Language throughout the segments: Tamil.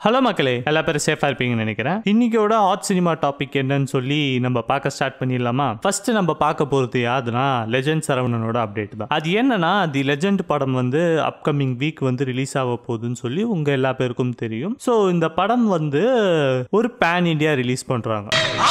ஹலோ மக்களே எல்லா பேரும் சேஃபாக இருப்பீங்கன்னு நினைக்கிறேன் இன்னைக்கோட ஹாட் சினிமா டாபிக் என்னன்னு சொல்லி நம்ம பார்க்க ஸ்டார்ட் பண்ணிடலாமா ஃபர்ஸ்ட் நம்ம பார்க்க போகிறது யாருன்னா லெஜெண்ட் சரவணனோட அப்டேட் தான் அது என்னன்னா தி லெஜெண்ட் படம் வந்து அப்கமிங் வீக் வந்து ரிலீஸ் ஆக போகுதுன்னு சொல்லி உங்கள் எல்லா பேருக்கும் தெரியும் ஸோ இந்த படம் வந்து ஒரு பேன் இண்டியா ரிலீஸ் பண்ணுறாங்க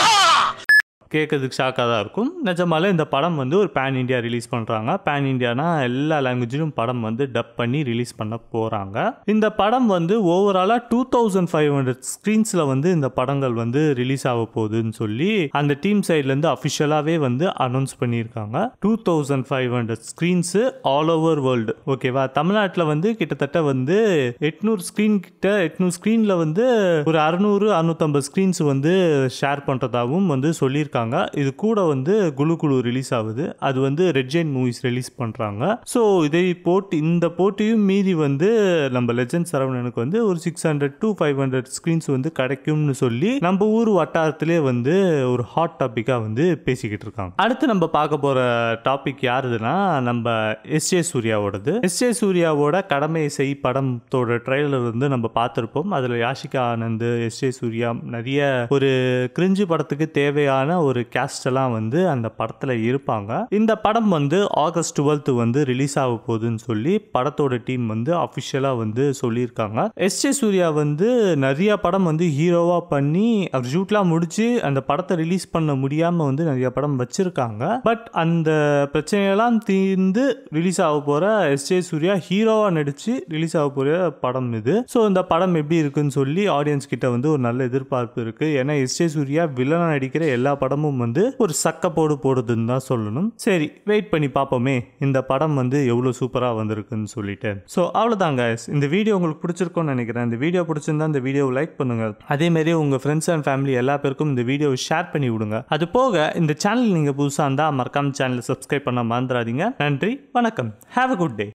கேட்கறதுக்கு ஷாக்காக தான் இருக்கும் நிஜமாலே இந்த படம் வந்து ஒரு பேன் இண்டியா ரிலீஸ் பண்ணுறாங்க பேன் இண்டியானா எல்லா லாங்குவேஜிலும் படம் வந்து டப் பண்ணி ரிலீஸ் பண்ண போகிறாங்க இந்த படம் வந்து ஓவராலாக டூ தௌசண்ட் ஃபைவ் ஹண்ட்ரட் ஸ்க்ரீன்ஸில் வந்து இந்த படங்கள் வந்து ரிலீஸ் ஆக போகுதுன்னு சொல்லி அந்த டீம் சைட்லேருந்து அஃபிஷியலாகவே வந்து அனௌன்ஸ் பண்ணியிருக்காங்க two thousand five hundred screens all over world ஓகேவா தமிழ்நாட்டில் வந்து கிட்டத்தட்ட வந்து எட்நூறு ஸ்க்ரீன் கிட்ட எட்நூறு ஸ்க்ரீனில் வந்து ஒரு அறுநூறு அறுநூத்தம்பது ஸ்க்ரீன்ஸ் வந்து ஷேர் பண்ணுறதாகவும் வந்து சொல்லியிருக்காங்க இது கூட வந்து குழு குழு ரிலீஸ் ஆகுது அது வந்து ரெட் ஜெயின் மூவிஸ் ரிலீஸ் பண்ணுறாங்க ஸோ இதை போட்டி இந்த போட்டியும் மீறி வந்து நம்ம லெஜண்ட் சரவணனுக்கு வந்து ஒரு six hundred to five hundred screens வந்து கிடைக்கும்னு சொல்லி நம்ம ஊர் வட்டாரத்திலே வந்து ஒரு ஹாட் டாப்பிக்காக வந்து பேசிக்கிட்டு இருக்காங்க அடுத்து நம்ம பார்க்க போகிற டாபிக் யாருதுன்னா நம்ம எஸ் ஜே சூர்யாவோடது எஸ் ஜே சூர்யாவோட கடமை செய் படத்தோட ட்ரெய்லர் வந்து நம்ம பார்த்துருப்போம் அதில் யாஷிகா ஆனந்த் எஸ் ஜே சூர்யா நிறைய ஒரு கிரிஞ்சு படத்துக்கு தேவையான ஒரு கேஸ்ட் எல்லாம் வந்து அந்த படத்தில் இருப்பாங்க இந்த படம் வந்து ஆகஸ்ட் டுவெல்த் வந்து ரிலீஸ் ஆக போகுதுன்னு சொல்லி படத்தோட டீம் வந்து அஃபிஷியலாக வந்து சொல்லியிருக்காங்க எஸ் ஜே சூர்யா வந்து நிறைய படம் வந்து ஹீரோவாக பண்ணி அவர் ஷூட்லாம் முடிச்சு அந்த படத்தை ரிலீஸ் பண்ண முடியாமல் வந்து நிறைய படம் வச்சிருக்காங்க பட் அந்த பிரச்சனையெல்லாம் தீர்ந்து ரிலீஸ் ஆக போகிற எஸ் ஜே சூர்யா ஹீரோவாக நடித்து ரிலீஸ் ஆக போகிற படம் இது ஸோ இந்த படம் எப்படி இருக்குன்னு சொல்லி ஆடியன்ஸ் கிட்ட வந்து ஒரு நல்ல எதிர்பார்ப்பு இருக்குது ஏன்னா எஸ் ஜே சூர்யா வில்லனாக நடிக்கிற எல்லா படமும் வந்து ஒரு சக்கப்போடு போடுதுன்னு தான் சொல்லணும் சரி வெயிட் பண்ணி பார்ப்போமே இந்த படம் வந்து எவ்வளோ சூப்பராக வந்திருக்குன்னு சொல்லிட்டு ஸோ அவ்வளோதாங்க இந்த வீடியோ உங்களுக்கு பிடிச்சிருக்கும்னு நினைக்கிறேன் இந்த வீடியோ பிடிச்சிருந்தா இந்த வீடியோவை லைக் பண்ணுங்க அதே மாதிரி உங்கள் ஃப்ரெண்ட்ஸ் அண்ட் ஃபேமிலி எல்லா பேருக்கும் இந்த வீடியோவை ஷேர் பண்ணி விடுங்க அது போக இந்த சேனல் நீங்கள் புதுசாக இருந்தால் மறக்காம சேனலை சப்ஸ்கிரைப் பண்ண மறந்துடாதீங்க நன்றி வணக்கம் ஹாவ் அ குட் டே